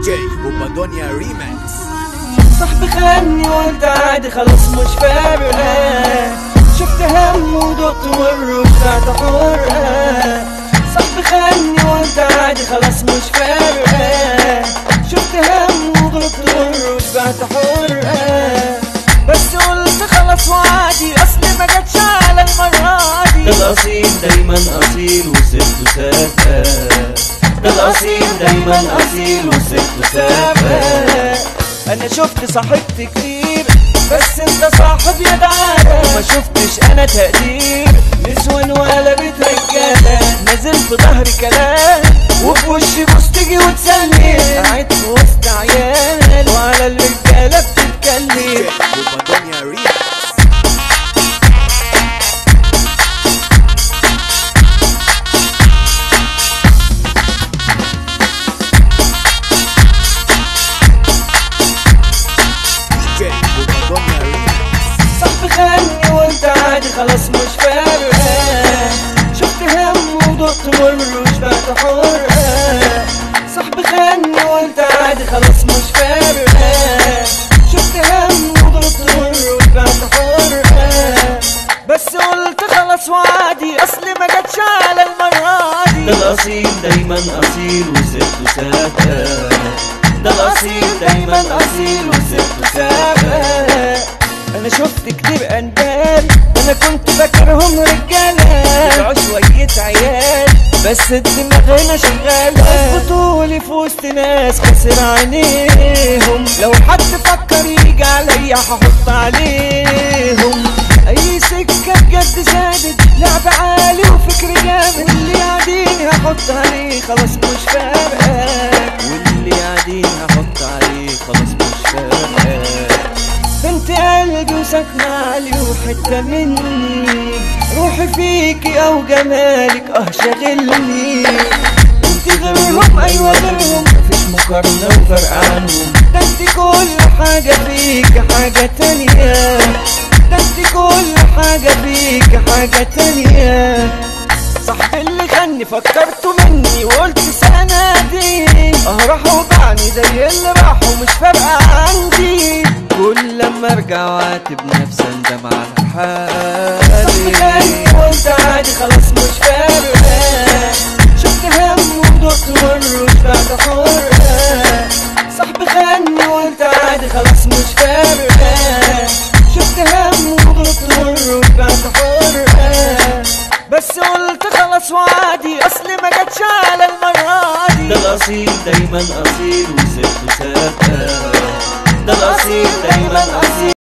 جي وبادونيا ريماكس صاحبي خاني وانت عادي خلاص مش فارقة شفت هم ودقت مر وطلعت حرة صاحبي خاني وانت عادي خلاص مش فارقة شفت هم ودقت مر وطلعت حرة بس قلت خلاص وعادي اصل ما جاتش على المرة دي الأصيل دايما أصيل وسبته سافر الأصيل دايما أصيل وسبته سافر انا شفت صاحبت كتير بس انت صاحب يا دعارة ما شفتش انا تقدير نسوان ولا بيت رجالة نازل في ظهري كلام وفي وشي بوس تيجي وتسلم قاعد في وسط عيال وعلى الرجالة بتتكلم جي وبادونيا ريماكس جي وبادونيا ريماكس صاحبي خاني وانت عادي خلاص مش فارقة شفت هم ودقت مر وشبعت حرة صاحبي خاني وانت عادي خلاص مش فارقة شفت هم ودقت مر وشبعت حرة بس قلت خلاص وعادي اصل ما جاتش على المرة دي الأصيل دايما أصيل وسبته سافر ده الأصيل دايما أصيل وسبته سافر انا شفت كتير انبال انا كنت فاكرهم رجاله طلعوا شويه عيال بس الدماغ هنا شغاله بطولي في وسط ناس خسر عينيهم لو حد فكر يجي عليا هحط عليهم اي سكه بجد سادد لعب عالي وفكر جامد واللي قاعدين هحط عليه خلاص مش فارقه واللي قاعدين هحط عليه خلاص مش فارقه بنت قلبي وساكنة علي وحتة مني روحي فيكي أو جمالك اه شاغلني انت غيرهم أيوة غيرهم مفيش مقارنة وفرق عنهم ده انت كل حاجة فيك حاجة تانية ده انت كل حاجة فيك حاجة تانية صاحبي اللي غني فكرته مني وقلت سنادي اه راح وبعني زي اللي راحوا مش فارقة عندي كل لما ارجع واتب نفسي اندم على حالي وانت عادي خلاص مش فارقة شفت هم ودقت مر وشبعت حرة صاحبي خاني وانت عادي خلاص مش فارقة شفت هم ودقت مر وشبعت حرة بس قلت خلاص وعادي اصل ما جاتش على المرة دي ده الأصيل دايما أصيل وسبته سافر ده الأصيل دايما